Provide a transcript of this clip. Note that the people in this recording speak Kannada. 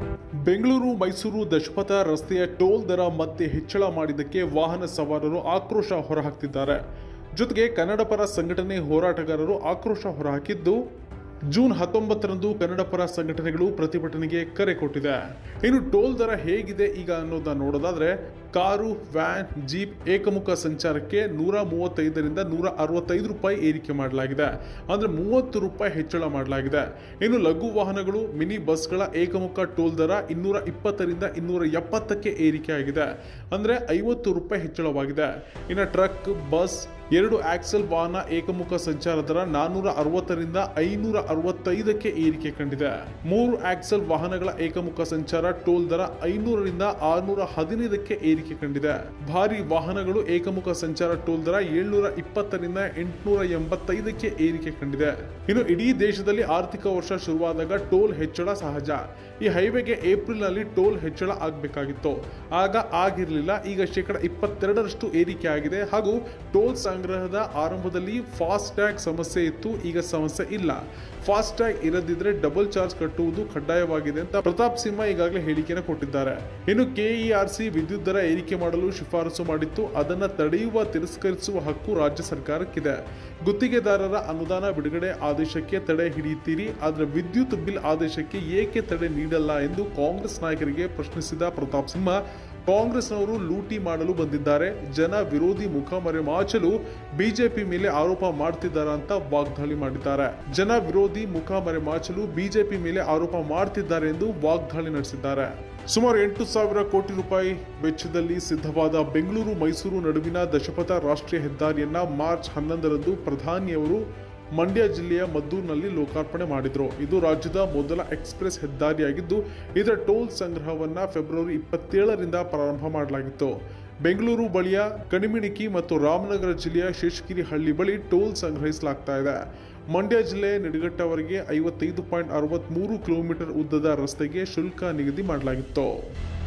ಬೆಂಗಳೂರು ಮೈಸೂರು ದಶಪಥ ರಸ್ತೆಯ ಟೋಲ್ ದರ ಮತ್ತೆ ಹೆಚ್ಚಳ ಮಾಡಿದ್ದಕ್ಕೆ ವಾಹನ ಸವಾರರು ಆಕ್ರೋಶ ಹೊರಹಾಕ್ತಿದ್ದಾರೆ ಜೊತೆಗೆ ಕನ್ನಡ ಪರ ಸಂಘಟನೆ ಹೋರಾಟಗಾರರು ಆಕ್ರೋಶ ಹೊರಹಾಕಿದ್ದು ಜೂನ್ ಹತ್ತೊಂಬತ್ತರಂದು ಕನ್ನಡ ಪರ ಸಂಘಟನೆಗಳು ಪ್ರತಿಭಟನೆಗೆ ಕರೆ ಕೊಟ್ಟಿದೆ ಇನ್ನು ಟೋಲ್ ದರ ಹೇಗಿದೆ ಈಗ ಅನ್ನೋದನ್ನ ನೋಡೋದಾದ್ರೆ ಕಾರು ವ್ಯಾನ್ ಜೀಪ್ ಏಕಮುಖ ಸಂಚಾರಕ್ಕೆ ನೂರ ಮೂವತ್ತೈದರಿಂದ ನೂರ ಅರವತ್ತೈದು ರೂಪಾಯಿ ಏರಿಕೆ ಮಾಡಲಾಗಿದೆ ಅಂದ್ರೆ ಮೂವತ್ತು ರೂಪಾಯಿ ಹೆಚ್ಚಳ ಮಾಡಲಾಗಿದೆ ಇನ್ನು ಲಘು ವಾಹನಗಳು ಮಿನಿ ಬಸ್ಗಳ ಏಕಮುಖ ಟೋಲ್ ದರ ಇನ್ನೂರ ಇಪ್ಪತ್ತರಿಂದ ಇನ್ನೂರ ಎಪ್ಪತ್ತಕ್ಕೆ ಏರಿಕೆ ಆಗಿದೆ ಅಂದ್ರೆ ಐವತ್ತು ರೂಪಾಯಿ ಹೆಚ್ಚಳವಾಗಿದೆ ಇನ್ನು ಟ್ರಕ್ ಬಸ್ ಎರಡು ಆಕ್ಸೆಲ್ ವಾಹನ ಏಕಮುಖ ಸಂಚಾರ ದರ ನಾನ್ನೂರ ಅರವತ್ತರಿಂದ ಐನೂರ ಅರವತ್ತೈದಕ್ಕೆ ಏರಿಕೆ ಕಂಡಿದೆ ಮೂರು ಆಕ್ಸೆಲ್ ವಾಹನಗಳ ಏಕಮುಖ ಸಂಚಾರ ಟೋಲ್ ದರ ಐನೂರರಿಂದ ಆರುನೂರ ಹದಿನೈದಕ್ಕೆ ಏರಿಕೆ ಕಂಡಿದೆ ಭಾರಿ ವಾಹನಗಳು ಏಕಮುಖ ಸಂಚಾರ ಟೋಲ್ ದರ ಏಳ್ನೂರ ಇಪ್ಪತ್ತರಿಂದ ಎಂಟುನೂರ ಎಂಬತ್ತೈದಕ್ಕೆ ಏರಿಕೆ ಕಂಡಿದೆ ಇನ್ನು ಇಡೀ ದೇಶದಲ್ಲಿ ಆರ್ಥಿಕ ವರ್ಷ ಶುರುವಾದಾಗ ಟೋಲ್ ಹೆಚ್ಚಳ ಸಹಜ ಈ ಹೈವೇಗೆ ಏಪ್ರಿಲ್ ನಲ್ಲಿ ಟೋಲ್ ಹೆಚ್ಚಳ ಆಗಬೇಕಾಗಿತ್ತು ಆಗ ಆಗಿರಲಿಲ್ಲ ಈಗ ಶೇಕಡ ಇಪ್ಪತ್ತೆರಡರಷ್ಟು ಏರಿಕೆ ಆಗಿದೆ ಹಾಗೂ ಟೋಲ್ ಸಂಗ್ರಹದ ಆರಂಭದಲ್ಲಿ ಫಾಸ್ಟ್ ಟ್ಯಾಗ್ ಸಮಸ್ಯೆ ಇತ್ತು ಈಗ ಸಮಸ್ಯೆ ಇಲ್ಲ ಫಾಸ್ಟ್ ಟ್ಯಾಗ್ ಇರದಿದ್ರೆ ಡಬಲ್ ಚಾರ್ಜ್ ಕಟ್ಟುವುದು ಕಡ್ಡಾಯವಾಗಿದೆ ಅಂತ ಪ್ರತಾಪ್ ಸಿಂಹ ಈಗಾಗಲೇ ಹೇಳಿಕೆಯನ್ನು ಕೊಟ್ಟಿದ್ದಾರೆ ಇನ್ನು ಕೆಇಆರ್ಸಿ ವಿದ್ಯುತ್ ದರ ಏರಿಕೆ ಮಾಡಲು ಶಿಫಾರಸು ಮಾಡಿತ್ತು ಅದನ್ನ ತಡೆಯುವ ತಿರಸ್ಕರಿಸುವ ಹಕ್ಕು ರಾಜ್ಯ ಸರ್ಕಾರಕ್ಕಿದೆ ಗುತ್ತಿಗೆದಾರರ ಅನುದಾನ ಬಿಡುಗಡೆ ಆದೇಶಕ್ಕೆ ತಡೆ ಹಿಡಿಯುತ್ತೀರಿ ಆದರೆ ವಿದ್ಯುತ್ ಬಿಲ್ ಆದೇಶಕ್ಕೆ ಏಕೆ ತಡೆ ನೀಡಲ್ಲ ಎಂದು ಕಾಂಗ್ರೆಸ್ ನಾಯಕರಿಗೆ ಪ್ರಶ್ನಿಸಿದ ಪ್ರತಾಪ್ ಸಿಂಹ ಕಾಂಗ್ರೆಸ್ನವರು ಲೂಟಿ ಮಾಡಲು ಬಂದಿದ್ದಾರೆ ಜನ ವಿರೋಧಿ ಮುಖ ಮರೆಮಾಚಲು ಬಿಜೆಪಿ ಮೇಲೆ ಆರೋಪ ಮಾಡ್ತಿದ್ದಾರೆ ಅಂತ ವಾಗ್ದಾಳಿ ಮಾಡಿದ್ದಾರೆ ಜನ ವಿರೋಧಿ ಮುಖ ಮರೆಮಾಚಲು ಬಿಜೆಪಿ ಮೇಲೆ ಆರೋಪ ಮಾಡ್ತಿದ್ದಾರೆ ಎಂದು ವಾಗ್ದಾಳಿ ನಡೆಸಿದ್ದಾರೆ ಸುಮಾರು ಎಂಟು ಸಾವಿರ ಕೋಟಿ ರೂಪಾಯಿ ವೆಚ್ಚದಲ್ಲಿ ಸಿದ್ಧವಾದ ಬೆಂಗಳೂರು ಮೈಸೂರು ನಡುವಿನ ದಶಪಥ ರಾಷ್ಟ್ರೀಯ ಹೆದ್ದಾರಿಯನ್ನ ಮಾರ್ಚ್ ಹನ್ನೊಂದರಂದು ಪ್ರಧಾನಿಯವರು ಮಂಡ್ಯ ಜಿಲ್ಲೆಯ ಮದ್ದೂರಿನಲ್ಲಿ ಲೋಕಾರ್ಪಣೆ ಮಾಡಿದ್ರು ಇದು ರಾಜ್ಯದ ಮೊದಲ ಎಕ್ಸ್ಪ್ರೆಸ್ ಹೆದ್ದಾರಿಯಾಗಿದ್ದು ಇದರ ಟೋಲ್ ಸಂಗ್ರಹವನ್ನ ಫೆಬ್ರವರಿ ಇಪ್ಪತ್ತೇಳರಿಂದ ಪ್ರಾರಂಭ ಮಾಡಲಾಗಿತ್ತು ಬೆಂಗಳೂರು ಬಳಿಯ ಕಣಿಮಿಣಿಕಿ ಮತ್ತು ರಾಮನಗರ ಜಿಲ್ಲೆಯ ಶೇಷಗಿರಿ ಹಳ್ಳಿ ಬಳಿ ಟೋಲ್ ಸಂಗ್ರಹಿಸಲಾಗ್ತಾ ಇದೆ ಮಂಡ್ಯ ಜಿಲ್ಲೆ ನಿಡಘಟ್ಟವರೆಗೆ ಐವತ್ತೈದು ಪಾಯಿಂಟ್ ಅರವತ್ತ್ಮೂರು ಕಿಲೋಮೀಟರ್ ಉದ್ದದ ರಸ್ತೆಗೆ ಶುಲ್ಕ ನಿಗದಿ ಮಾಡಲಾಗಿತ್ತು